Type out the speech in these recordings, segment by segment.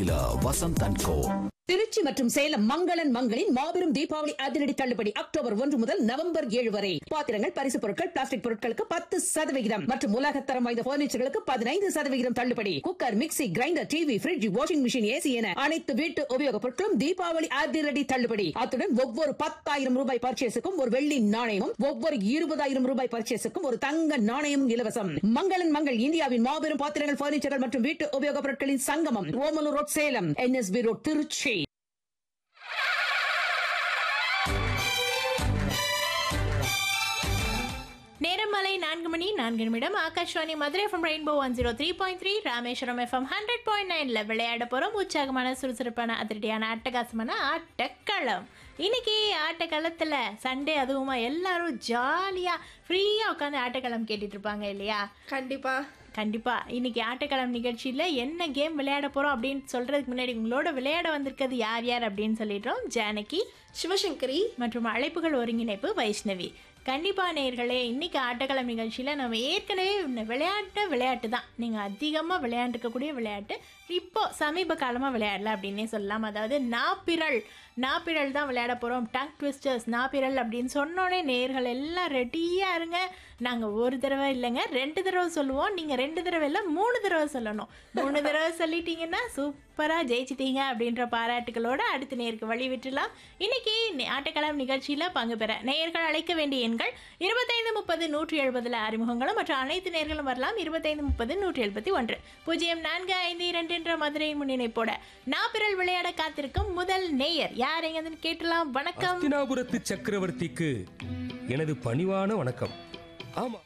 Dealer Vasanth and co Trichy மற்றும் சேலம் மங்களன் மங்களின் மாபெரும் தீபாவளி அதிரடி தள்ளுபடி அக்டோபர் ஒன்று முதல் நவம்பர் ஏழு வரை பாத்திரங்கள் பரிசு பொருட்கள் பிளாஸ்டிக் பொருட்களுக்கு பத்து சதவிகிதம் மற்றும் உலகத்தரம் வாய்ந்த பர்னிச்சர்களுக்கு பதினைந்து சதவிகிதம் தள்ளுபடி cooker mixie grinder TV fridge washing machine AC என அனைத்து வீட்டு உபயோகப் பொருட்களும் தீபாவளி அதிரடி தள்ளுபடி அத்துடன் ஒவ்வொரு பத்தாயிரம் ரூபாய் பர்ச்சேஸுக்கும் ஒரு வெள்ளி நாணயமும் ஒவ்வொரு இருபதாயிரம் ரூபாய் பர்ச்சேஸுக்கும் ஒரு தங்க நாணயமும் இலவசம் மங்களன் மங்கள் இந்தியாவின் மாபெரும் பாத்திரங்கள் பர்னிச்சர்கள் மற்றும் வீட்டு உபயோகப் பொருட்களின் சங்கமம் Omalur road Salem NSB road Trichy நேரமலை நான்கு மணி நான்கு நிமிடம் Akashvani Madurai FM rainbow one zero three point three Rameswaram FM hundred point நைன்ல விளையாட போகிறோம் உற்சாகமான சுறுசுறுப்பான அதிரடியான அட்டகாசமான ஆட்டக்களம் இன்னைக்கு ஆட்டக்களத்தில் சண்டே அதுவுமா எல்லாரும் ஜாலியாக ஃப்ரீயாக உட்காந்து ஆட்டக்களம் கேட்டுட்டு இருப்பாங்க இல்லையா கண்டிப்பா கண்டிப்பாக இன்னைக்கு ஆட்டக்களம் நிகழ்ச்சியில் என்ன கேம் விளையாட போகிறோம் அப்படின்னு சொல்கிறதுக்கு முன்னாடி உங்களோட விளையாட வந்திருக்கிறது யார் யார் அப்படின்னு சொல்லிடுறோம் ஜானகி சிவசங்கரி மற்றும் அழைப்புகள் ஒருங்கிணைப்பு வைஷ்ணவி கண்டிப்பாக நேர்களே இன்னைக்கு ஆட்டக்களம் நிகழ்ச்சியில் நம்ம ஏற்கனவே இந்த விளையாட்ட விளையாட்டு தான் நீங்கள் அதிகமாக விளையாண்டுருக்கக்கூடிய விளையாட்டு இப்போ சமீப காலமாக விளையாடல அப்படின்னே சொல்லலாம் அதாவது நாப்பிரல் நாப்பிரல் தான் விளையாட போகிறோம் டங் ட்விஸ்டர்ஸ் நாப்பிரல் அப்படின்னு சொன்னோடனே நேர்கள் எல்லாம் ரெடியாக இருங்க நாங்கள் ஒரு தடவை இல்லைங்க ரெண்டு தடவை சொல்லுவோம் நீங்கள் ரெண்டு தடவை இல்லை மூணு தடவை சொல்லணும் மூணு தடவை சொல்லிட்டீங்கன்னா சூப்பராக ஜெயிச்சிட்டீங்க அப்படின்ற பாராட்டுகளோட அடுத்த நேருக்கு வழி விட்டுலாம் இன்னைக்கு நே- ஆட்டக்களம் நிகழ்ச்சியில் பங்கு பெற நேயர்கள் அழைக்க வேண்டிய எண்கள் இருபத்தைந்து முப்பது நூற்றி எழுபதில் அறிமுகங்களும் மற்ற அனைத்து நேர்களும் வரலாம் இருபத்தைந்து முப்பது நூற்றி எழுபத்தி ஒன்று பூஜ்ஜியம் நான்கு ஐந்து இரண்டு என்ற மதுரையின் முன்னிணைப்போட நாப்பிரல் விளையாட காத்திருக்கும் முதல் நேயர் யார் எங்கன்னு கேட்டலாம் வணக்கம் அஸ்தினாபுரத்து சக்கரவர்த்திக்கு எனது பணிவான வணக்கம் ஆமா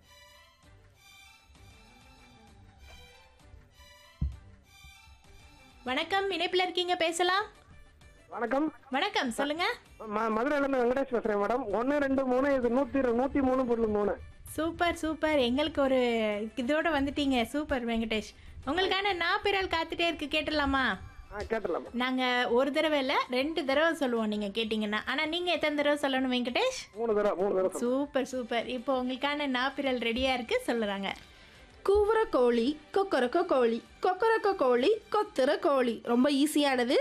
வணக்கம் இணைப்பில் இருக்கீங்க பேசலாம் வணக்கம் வணக்கம் சொல்லுங்க ம- மதுரையில இருந்து வெங்கடேஷ் பேசுறேன் மேடம் ஒன்னு ரெண்டு மூணு இது நூத்தி இரு- நூத்தி மூணு புள்ளி மூணு சூப்பர் சூப்பர் எங்களுக்கு ஒரு இதோட வந்துட்டீங்க சூப்பர் வெங்கடேஷ் உங்களுக்கான நாப்பிரல் காத்துட்டே இருக்கு கேட்டுடலாமா ஆ கேட்டலாம் நாங்க ஒரு தடவை இல்ல ரெண்டு தடவை சொல்லுவோம் நீங்க கேட்டீங்கன்னா ஆனா நீங்க எத்தனை தடவை சொல்லணும் வெங்கடேஷ் மூணு தடவை மூணு தடவை சொல்லுங்க. சூப்பர் சூப்பர் இப்போ உங்களுக்கான நாப்பிரல் ரெடியா இருக்கு சொல்லுறாங்க கூவுற கோழி கொக்கரக்க கோழி கொக்கரக்க கோழி கொத்துற கோழி ரொம்ப ஈஸியானது